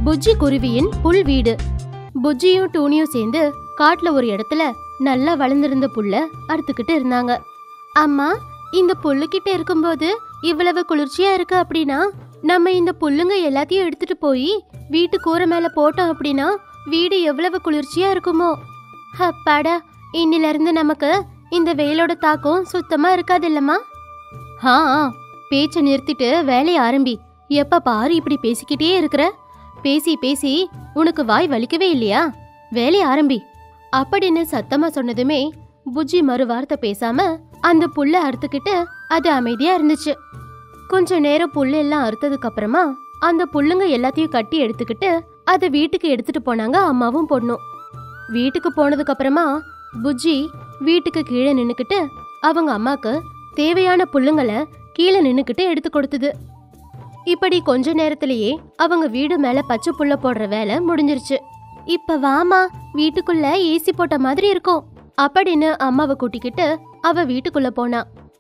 புஜ்ஜி குருவியின் புல் வீடு புஜ்ஜியும் டூனியும் சேர்ந்து காட்டுல ஒரு இடத்துல நல்லா வளர்ந்திருந்த புல்ல அறுத்துக்கிட்டு இருந்தாங்க அம்மா இந்த புல்லுக்கிட்ட இருக்கும்போது இவ்வளவு குளிர்ச்சியா இருக்கு அப்படின்னா நம்ம இந்த புல்லுங்க எல்லாத்தையும் எடுத்துட்டு போய் வீட்டு கூரை மேல போட்டோம் அப்படின்னா வீடு எவ்வளவு குளிர்ச்சியா இருக்குமோ அப்பாடா இன்னில இருந்து நமக்கு இந்த வெயிலோட தாக்கம் சுத்தமா இருக்காது இல்லம்மா ஆ ஆ, பேச்ச நிறுத்திட்டு வேலைய ஆரம்பி எப்ப பாரு இப்படி பேசிக்கிட்டே இருக்கிற பேசி பேசி உனக்கு வாய் வலிக்கவே இல்லையா வேலைய ஆரம்பி அப்படின்னு சத்தமா சொன்னதுமே புஜ்ஜி மறு வார்த்தை பேசாம அந்த புல்ல அறுத்துக்கிட்டு அது அமைதியா இருந்துச்சு கொஞ்ச நேரம் புல்லு எல்லாம் அறுத்ததுக்கு அப்புறமா அந்த புல்லுங்க எல்லாத்தையும் கட்டி எடுத்துக்கிட்டு அதை வீட்டுக்கு எடுத்துட்டு போனாங்க அம்மாவும் பொண்ணும் வீட்டுக்கு போனதுக்கு அப்புறமா புஜ்ஜி வீட்டுக்கு கீழே நின்னுக்கிட்டு அவங்க அம்மாக்கு தேவையான புல்லுங்களை கீழே நின்னுக்கிட்டு எடுத்து கொடுத்தது இப்படி கொஞ்ச நேரத்திலேயே அவங்க வீடு மேல பச்சை புல்ல போடுற வேலை முடிஞ்சிருச்சு இப்ப வாமா வீட்டுக்குள்ள ஏசி போட்ட மாதிரி இருக்கும் அப்படின்னு அம்மாவை கூட்டிக்கிட்டு அவ வீட்டுக்குள்ள போனா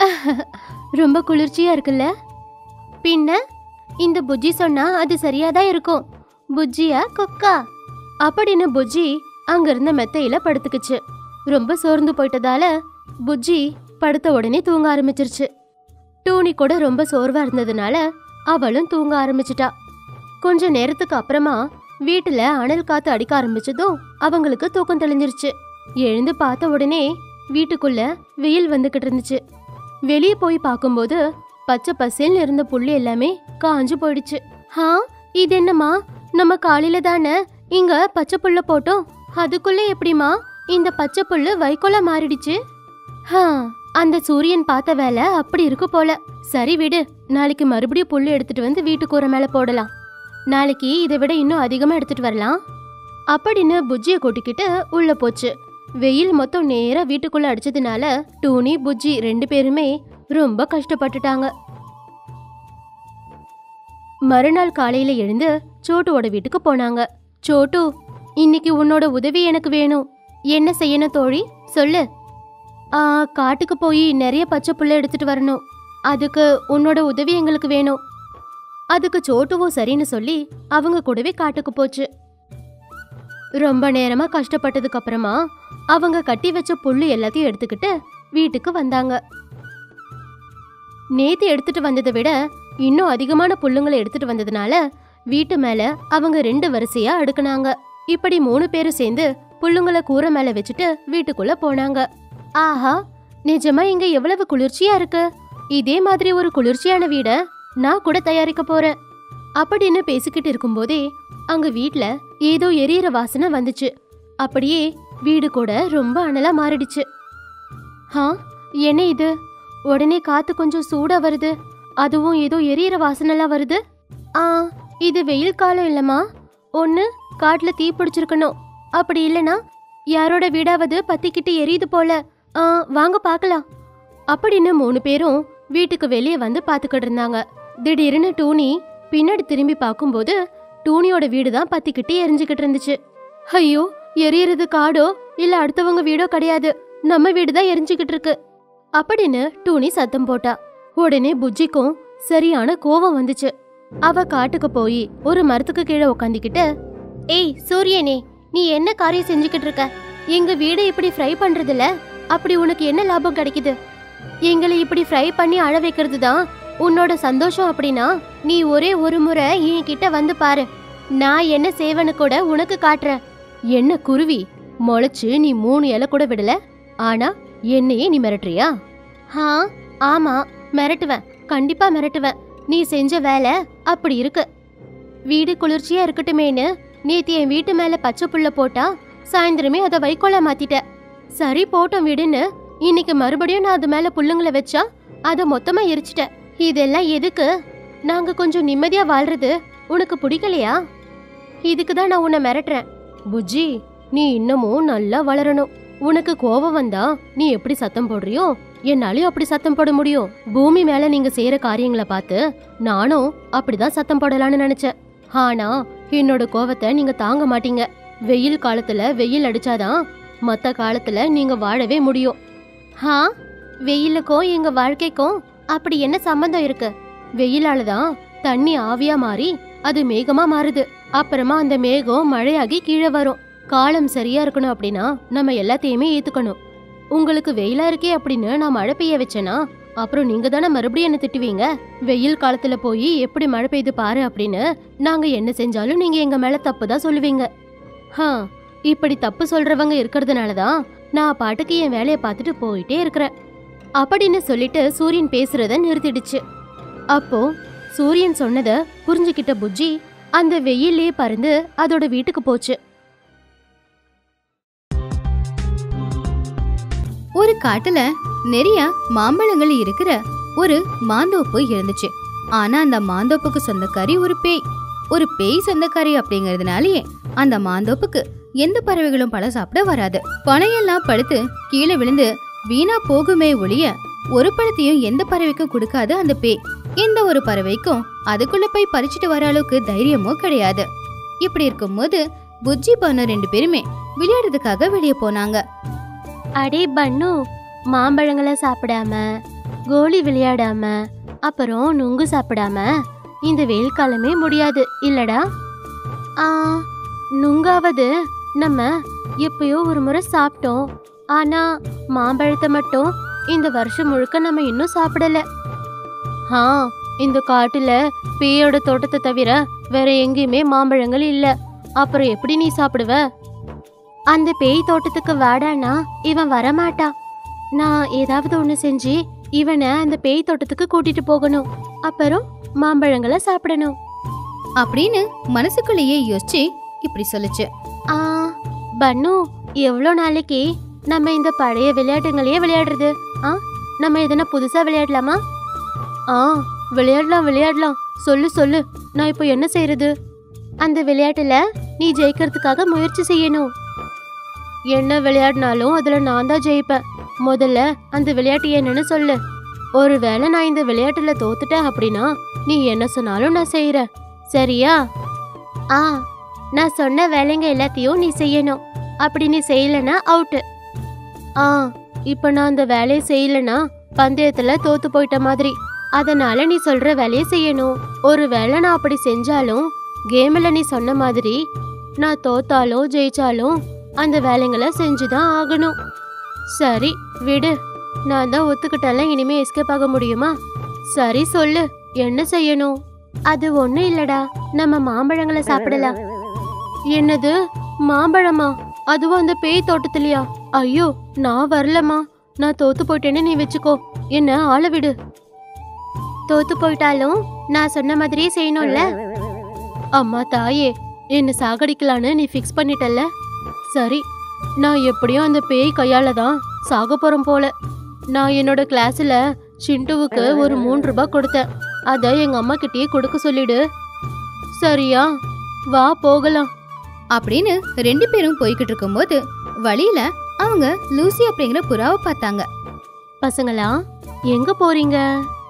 ரொம்ப குளிர்ச்சியா இருக்குல்ல பின்ன இந்த புஜ்ஜி சொன்னா அது சரியாதான் இருக்கும் புஜ்ஜியா கொக்கா அப்படின்னு புஜ்ஜி அங்க இருந்த மெத்தையில படுத்துக்குச்சு ரொம்ப சோர்ந்து போயிட்டதால புஜ்ஜி படுத்த உடனே தூங்க ஆரம்பிச்சிருச்சு டூனி கூட ரொம்ப சோர்வா இருந்ததுனால அவளும் தூங்க ஆரம்பிச்சிட்டா கொஞ்ச நேரத்துக்கு அப்புறமா வீட்டுல அனல் காத்து அடிக்க ஆரம்பிச்சதும் அவங்களுக்கு தூக்கம் தெளிஞ்சிருச்சு எழுந்து பார்த்த உடனே வீட்டுக்குள்ள வெயில் வந்துகிட்டு இருந்துச்சு வெளியே போய் பார்க்கும்போது பச்சை பசேல்னு இருந்த புல்லு எல்லாமே காஞ்சு போயிடுச்சு ஹா இது என்னம்மா நம்ம காலையில தானே இங்க பச்சை புல்ல போட்டோம் அதுக்குள்ள எப்படிமா இந்த பச்சை புல்லு வைக்கோலா மாறிடுச்சு ஹா அந்த சூரியன் பார்த்த வேலை அப்படி இருக்கு போல சரி விடு நாளைக்கு மறுபடியும் புல்லு எடுத்துட்டு வந்து வீட்டு கூரை மேல போடலாம் நாளைக்கு இதை விட இன்னும் அதிகமா எடுத்துட்டு வரலாம் அப்படின்னு புஜ்ஜிய கூட்டிக்கிட்டு உள்ள போச்சு வெயில் மொத்தம் நேரா வீட்டுக்குள்ள அடிச்சதுனால டூனி புஜ்ஜி ரெண்டு பேருமே ரொம்ப கஷ்டப்பட்டுட்டாங்க மறுநாள் காலையில எழுந்து சோட்டுவோட வீட்டுக்கு போனாங்க சோட்டு இன்னைக்கு உன்னோட உதவி எனக்கு வேணும் என்ன செய்யணும் தோழி சொல்லு ஆ காட்டுக்கு போய் நிறைய பச்சை புல்ல எடுத்துட்டு வரணும் அதுக்கு உன்னோட உதவி எங்களுக்கு வேணும் அதுக்கு சோட்டுவும் சரின்னு சொல்லி அவங்க கூடவே காட்டுக்கு போச்சு ரொம்ப நேரமா கஷ்டப்பட்டதுக்கு அப்புறமா அவங்க கட்டி வச்ச புல்லு எல்லாத்தையும் எடுத்துக்கிட்டு வீட்டுக்கு வந்தாங்க நேத்து எடுத்துட்டு வந்ததை விட இன்னும் அதிகமான புல்லுங்களை எடுத்துட்டு வந்ததுனால வீட்டு மேல அவங்க ரெண்டு வரிசையா அடுக்குனாங்க இப்படி மூணு பேரும் சேர்ந்து புல்லுங்களை கூரை மேல வச்சுட்டு வீட்டுக்குள்ள போனாங்க ஆஹா நிஜமா இங்க எவ்வளவு குளிர்ச்சியா இருக்கு இதே மாதிரி ஒரு குளிர்ச்சியான வீட நான் கூட தயாரிக்க போறேன் அப்படின்னு பேசிக்கிட்டு இருக்கும்போதே அங்க வீட்ல ஏதோ எரியற வாசனை வந்துச்சு அப்படியே வீடு கூட ரொம்ப அனலா மாறிடுச்சு ஹா என்ன இது உடனே காத்து கொஞ்சம் சூடா வருது அதுவும் ஏதோ எரியற வாசனைலாம் வருது ஆ இது வெயில் காலம் இல்லம்மா ஒன்னு காட்டுல தீ பிடிச்சிருக்கணும் அப்படி இல்லனா யாரோட வீடாவது பத்திக்கிட்டு எரியுது போல ஆ வாங்க பார்க்கலாம் அப்படின்னு மூணு பேரும் வீட்டுக்கு வெளியே வந்து பார்த்துக்கிட்டு இருந்தாங்க திடீர்னு டூனி பின்னாடி திரும்பி பார்க்கும்போது டூனியோட வீடு தான் பத்திக்கிட்டு எரிஞ்சுக்கிட்டு இருந்துச்சு ஐயோ எரியறது காடோ இல்ல அடுத்தவங்க வீடோ கிடையாது நம்ம வீடு தான் எரிஞ்சுக்கிட்டு இருக்கு அப்படின்னு டூனி சத்தம் போட்டா உடனே புஜ்ஜிக்கும் சரியான கோவம் வந்துச்சு அவ காட்டுக்கு போய் ஒரு மரத்துக்கு கீழே உக்காந்துக்கிட்டு ஏய் சூரியனே நீ என்ன காரியம் செஞ்சுக்கிட்டு இருக்க எங்க வீடு இப்படி ஃப்ரை பண்றதுல அப்படி உனக்கு என்ன லாபம் கிடைக்குது எங்களை இப்படி ஃப்ரை பண்ணி அழ வைக்கிறது தான் உன்னோட சந்தோஷம் அப்படின்னா நீ ஒரே ஒரு முறை என்கிட்ட வந்து பாரு நான் என்ன செய்வேன்னு கூட உனக்கு காட்டுறேன் என்ன குருவி முளைச்சு நீ மூணு இலை கூட விடல ஆனா என்னையே நீ மிரட்டுறியா ஆ ஆமா மிரட்டுவேன் கண்டிப்பா மிரட்டுவேன் நீ செஞ்ச வேலை அப்படி இருக்கு வீடு குளிர்ச்சியா இருக்கட்டுமேன்னு நேத்து என் வீட்டு மேல பச்சை புல்ல போட்டா சாயந்தரமே அதை வைக்கோலா மாத்திட்ட சரி போட்டோம் விடுன்னு இன்னைக்கு மறுபடியும் நான் அது மேல புல்லுங்களை வச்சா அதை மொத்தமா எரிச்சிட்ட இதெல்லாம் எதுக்கு நாங்க கொஞ்சம் நிம்மதியா வாழ்றது உனக்கு பிடிக்கலையா இதுக்கு தான் நான் உன்னை மிரட்டுறேன் புஜ்ஜி நீ இன்னமும் நல்லா வளரணும் உனக்கு கோபம் வந்தா நீ எப்படி சத்தம் போடுறியோ என்னாலயும் அப்படி சத்தம் போட முடியும் பூமி மேல நீங்க செய்யற காரியங்களை பார்த்து நானும் அப்படிதான் சத்தம் போடலாம்னு நினைச்சேன் ஆனா என்னோட கோவத்தை நீங்க தாங்க மாட்டீங்க வெயில் காலத்துல வெயில் அடிச்சாதான் மத்த காலத்துல நீங்க வாழவே முடியும் ஹா வெயிலுக்கும் எங்க வாழ்க்கைக்கும் அப்படி என்ன சம்பந்தம் இருக்கு வெயிலால தான் தண்ணி ஆவியா மாறி அது மேகமா மாறுது அப்புறமா அந்த மேகம் மழையாகி கீழே வரும் காலம் சரியா இருக்கணும் அப்படின்னா நம்ம எல்லாத்தையுமே ஏத்துக்கணும் உங்களுக்கு வெயிலா இருக்கே அப்படின்னு நான் மழை பெய்ய வச்சேனா அப்புறம் நீங்க தானே மறுபடியும் என்ன திட்டுவீங்க வெயில் காலத்துல போய் எப்படி மழை பெய்யுது பாரு அப்படின்னு நாங்க என்ன செஞ்சாலும் நீங்க எங்க மேல தப்பு தான் சொல்லுவீங்க ஹா இப்படி தப்பு சொல்றவங்க இருக்கிறதுனால தான் நான் பாட்டுக்கு என் வேலையை பார்த்துட்டு போயிட்டே இருக்கிறேன் அப்படின்னு சொல்லிட்டு சூரியன் பேசுறத நிறுத்திடுச்சு அப்போ சூரியன் சொன்னத புரிஞ்சுக்கிட்ட புஜ்ஜி அந்த வெயிலே பறந்து அதோட வீட்டுக்கு போச்சு ஒரு காட்டுல நிறைய மாம்பழங்கள் இருக்கிற ஒரு மாந்தோப்பு இருந்துச்சு ஆனா அந்த மாந்தோப்புக்கு சொந்தக்காரி ஒரு பேய் ஒரு பேய் சொந்தக்காரி அப்படிங்கறதுனாலயே அந்த மாந்தோப்புக்கு எந்த பறவைகளும் பழம் சாப்பிட வராது பனையெல்லாம் படுத்து கீழே விழுந்து வீணா போகுமே ஒழிய ஒரு பழத்தையும் எந்த பறவைக்கும் கொடுக்காது அந்த பேய் எந்த ஒரு பறவைக்கும் அதுக்குள்ள போய் பறிச்சுட்டு வர அளவுக்கு தைரியமும் கிடையாது இப்படி இருக்கும்போது புஜ்ஜி பண்ண ரெண்டு பேருமே விளையாடுறதுக்காக வெளியே போனாங்க அடே பண்ணு மாம்பழங்களை சாப்பிடாம கோலி விளையாடாம அப்புறம் நுங்கு சாப்பிடாம இந்த வெயில் காலமே முடியாது இல்லடா ஆ நுங்காவது நம்ம எப்பயோ ஒரு முறை சாப்பிட்டோம் ஆனா மாம்பழத்தை மட்டும் இந்த வருஷம் முழுக்க நம்ம இன்னும் சாப்பிடல ஆ இந்த காட்டுல பேயோட தோட்டத்தை தவிர வேற எங்கேயுமே மாம்பழங்கள் இல்ல அப்புறம் எப்படி நீ சாப்பிடுவ அந்த பேய் தோட்டத்துக்கு வாடானா இவன் வரமாட்டான் நான் ஏதாவது ஒன்று செஞ்சு இவனை அந்த பேய் தோட்டத்துக்கு கூட்டிட்டு போகணும் அப்புறம் மாம்பழங்களை சாப்பிடணும் அப்படின்னு மனசுக்குள்ளேயே யோசிச்சு இப்படி சொல்லுச்சு ஆ பன்னு எவ்வளோ நாளைக்கு நம்ம இந்த பழைய விளையாட்டுங்களையே விளையாடுறது ஆ நம்ம எதனா புதுசா விளையாடலாமா ஆ விளையாடலாம் விளையாடலாம் சொல்லு சொல்லு நான் இப்போ என்ன செய்யறது அந்த விளையாட்டுல நீ ஜெயிக்கிறதுக்காக முயற்சி செய்யணும் என்ன விளையாடினாலும் அதுல நான் தான் ஜெயிப்பேன் முதல்ல அந்த விளையாட்டு என்னன்னு சொல்லு ஒருவேளை நான் இந்த விளையாட்டுல தோத்துட்டேன் அப்படின்னா நீ என்ன சொன்னாலும் நான் செய்யறேன் சரியா ஆ நான் சொன்ன வேலைங்க எல்லாத்தையும் நீ செய்யணும் அப்படி நீ செய்யலனா அவுட்டு ஆ இப்போ நான் அந்த வேலையை செய்யலனா பந்தயத்துல தோத்து போயிட்ட மாதிரி அதனால நீ சொல்ற வேலையை செய்யணும் ஒரு வேளை நான் அப்படி செஞ்சாலும் கேமில் நீ சொன்ன மாதிரி நான் தோத்தாலும் ஜெயிச்சாலும் அந்த வேலைங்களை செஞ்சுதான் ஆகணும் சரி விடு நான் தான் ஒத்துக்கிட்டால இனிமே எஸ்கேப் ஆக முடியுமா சரி சொல்லு என்ன செய்யணும் அது ஒண்ணும் இல்லடா நம்ம மாம்பழங்களை சாப்பிடலாம் என்னது மாம்பழமா அதுவும் அந்த பேய் தோட்டத்திலயா ஐயோ நான் வரலம்மா நான் தோத்து போயிட்டேன்னு நீ வச்சுக்கோ என்ன ஆள விடு தோத்து போயிட்டாலும் நான் சொன்ன மாதிரியே செய்யணும்ல அம்மா தாயே என்ன சாகடிக்கலான்னு நீ ஃபிக்ஸ் பண்ணிட்டல்ல சரி நான் எப்படியும் அந்த பேய் கையால தான் சாக போறேன் போல நான் என்னோட கிளாஸ்ல சிண்டுவுக்கு ஒரு மூணு ரூபாய் கொடுத்தேன் அதை எங்க அம்மா கிட்டயே கொடுக்க சொல்லிடு சரியா வா போகலாம் அப்படின்னு ரெண்டு பேரும் போய்கிட்டு இருக்கும்போது வழியில அவங்க லூசி அப்படிங்கிற புறாவை பார்த்தாங்க பசங்களா எங்க போறீங்க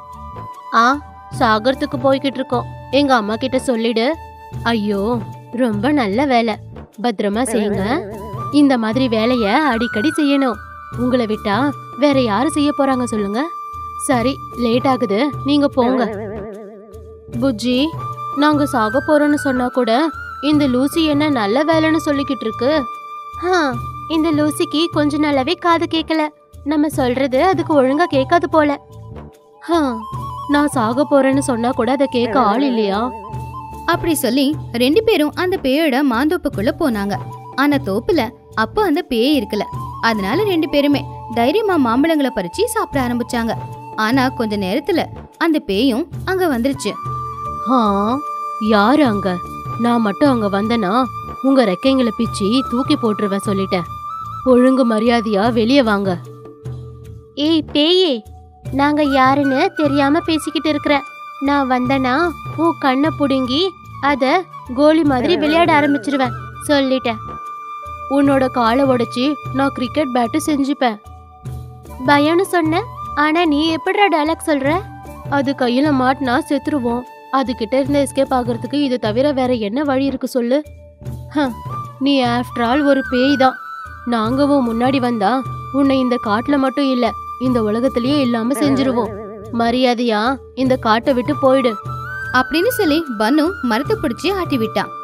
ஆ சாகரத்துக்கு போய்கிட்டு இருக்கோம் எங்க அம்மா கிட்ட சொல்லிடு ஐயோ ரொம்ப நல்ல வேலை பத்திரமா செய்யுங்க இந்த மாதிரி வேலைய அடிக்கடி செய்யணும் உங்களை விட்டா வேற யாரு செய்ய போறாங்க சொல்லுங்க சரி லேட் ஆகுது நீங்க போங்க புஜ்ஜி நாங்க சாக போறோம்னு சொன்னா கூட இந்த லூசி என்ன நல்ல வேலைன்னு சொல்லிக்கிட்டு இருக்கு ஆ, இந்த லூசிக்கு கொஞ்ச நாளாவே காது கேட்கல நம்ம சொல்றது அதுக்கு ஒழுங்கா கேட்காது போல ஹா, நான் சாக போறேன்னு சொன்னா கூட அதை கேட்க ஆள் இல்லையா அப்படி சொல்லி ரெண்டு பேரும் அந்த பேயோட மாந்தோப்புக்குள்ள போனாங்க ஆனா தோப்புல அப்போ அந்த பேய் இருக்கல அதனால ரெண்டு பேருமே தைரியமா மாம்பழங்களை பறிச்சு சாப்பிட ஆரம்பிச்சாங்க ஆனா கொஞ்ச நேரத்துல அந்த பேயும் அங்க வந்துருச்சு ஆ யாரு அங்க நான் மட்டும் அங்க வந்தனா உங்க ரெக்கைங்களை பிச்சு தூக்கி போட்டுருவேன் சொல்லிட்டேன் ஒழுங்கு மரியாதையா வெளியே வாங்க ஏய் பேயே நாங்க யாருன்னு தெரியாம பேசிக்கிட்டு இருக்கிற நான் வந்தனா உன் கண்ணை புடுங்கி அத கோலி மாதிரி விளையாட ஆரம்பிச்சிருவேன் சொல்லிட்டேன் உன்னோட காலை உடைச்சி நான் கிரிக்கெட் பேட்டு செஞ்சுப்பேன் பயம்னு சொன்ன ஆனா நீ எப்படிடா டயலாக் சொல்ற அது கையில மாட்டினா செத்துருவோம் அதுகிட்ட இருந்து எஸ்கேப் ஆகுறதுக்கு இது தவிர வேற என்ன வழி இருக்கு சொல்லு ஹ, நீ ஆஃப்டர் ஆல் ஒரு பேய் தான் நாங்கவும் முன்னாடி வந்தா உன்னை இந்த காட்டுல மட்டும் இல்ல இந்த உலகத்திலேயே இல்லாம செஞ்சிருவோம் மரியாதையா இந்த காட்டை விட்டு போயிடு அப்படின்னு சொல்லி பன்னு மரத்தை பிடிச்சி ஆட்டி விட்டான்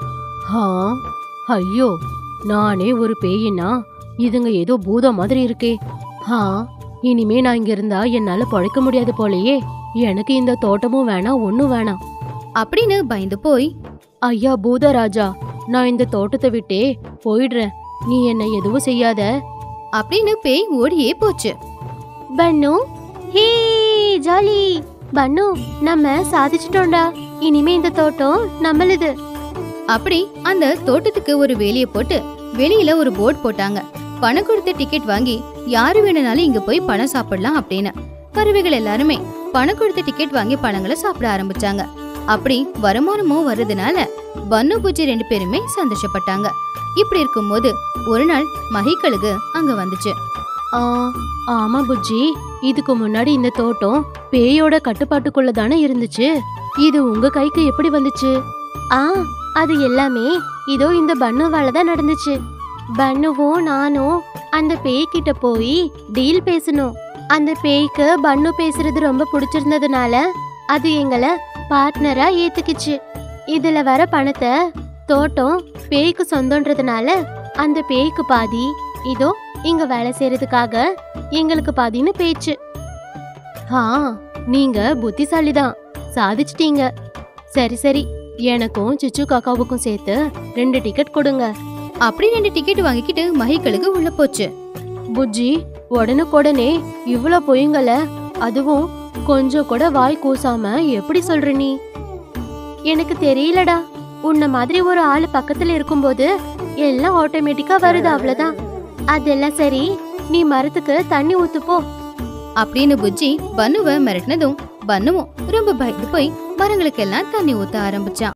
ஆ ஐயோ நானே ஒரு பேயினா இதுங்க ஏதோ பூதம் மாதிரி இருக்கே ஆ இனிமே நான் இங்க இருந்தா என்னால பழைக்க முடியாது போலயே எனக்கு இந்த தோட்டமும் வேணாம் ஒண்ணும் வேணாம் அப்படின்னு பயந்து போய் ஐயா பூதராஜா நான் இந்த தோட்டத்தை விட்டே போயிடுறேன் நீ என்ன எதுவும் செய்யாத அப்படின்னு பேய் ஓடியே போச்சு பன்னு ஹே ஜாலி பன்னு நம்ம சாதிச்சிட்டோம்டா இனிமே இந்த தோட்டம் நம்மளுது அப்படி அந்த தோட்டத்துக்கு ஒரு வேலியை போட்டு வெளியில ஒரு போர்டு போட்டாங்க பணம் கொடுத்து டிக்கெட் வாங்கி யாரு வேணும்னாலும் இங்க போய் பணம் சாப்பிடலாம் அப்படின்னு பறவைகள் எல்லாருமே பணம் கொடுத்து டிக்கெட் வாங்கி பழங்களை சாப்பிட ஆரம்பிச்சாங்க அப்படி வருமானமும் வர்றதுனால பன்னு பூஜி ரெண்டு பேருமே சந்தோஷப்பட்டாங்க இப்படி இருக்கும்போது ஒரு நாள் மகிக்கழுகு அங்க வந்துச்சு ஆ ஆமா புஜ்ஜி இதுக்கு முன்னாடி இந்த தோட்டம் பேயோட கட்டுப்பாட்டுக்குள்ள தானே இருந்துச்சு இது உங்க கைக்கு எப்படி வந்துச்சு ஆ அது எல்லாமே இதோ இந்த பன்னுவால தான் நடந்துச்சு பன்னுவும் நானும் அந்த பேய்கிட்ட போய் டீல் பேசணும் அந்த பேய்க்கு பன்னு பேசுறது ரொம்ப பிடிச்சிருந்ததுனால அது எங்களை பார்ட்னரா ஏத்துக்குச்சு இதுல வர பணத்தை தோட்டம் பேய்க்கு சொந்தன்றதுனால அந்த பேய்க்கு பாதி இதோ இங்க வேலை செய்யறதுக்காக எங்களுக்கு பாதின்னு பேச்சு ஆ நீங்க புத்திசாலிதான் சாதிச்சிட்டீங்க சரி சரி எனக்கும் சிச்சு காக்காவுக்கும் சேர்த்து ரெண்டு டிக்கெட் கொடுங்க அப்படி ரெண்டு டிக்கெட் வாங்கிக்கிட்டு மகிக்கழுகு உள்ள போச்சு புஜ்ஜி உடனுக்குடனே இவ்ளோ பொய்ங்கள அதுவும் கொஞ்சம் கூட வாய் கூசாம எப்படி சொல்ற நீ எனக்கு தெரியலடா உன்ன மாதிரி ஒரு ஆள் பக்கத்துல இருக்கும்போது எல்லாம் ஆட்டோமேட்டிக்கா வருது அவ்வளவுதான் அதெல்லாம் சரி நீ மரத்துக்கு தண்ணி ஊத்து போ அப்படின்னு புஜ்ஜி பன்னுவ மிரட்டினதும் பன்னுவும் ரொம்ப பயந்து போய் மரங்களுக்கெல்லாம் தண்ணி ஊத்த ஆரம்பிச்சான்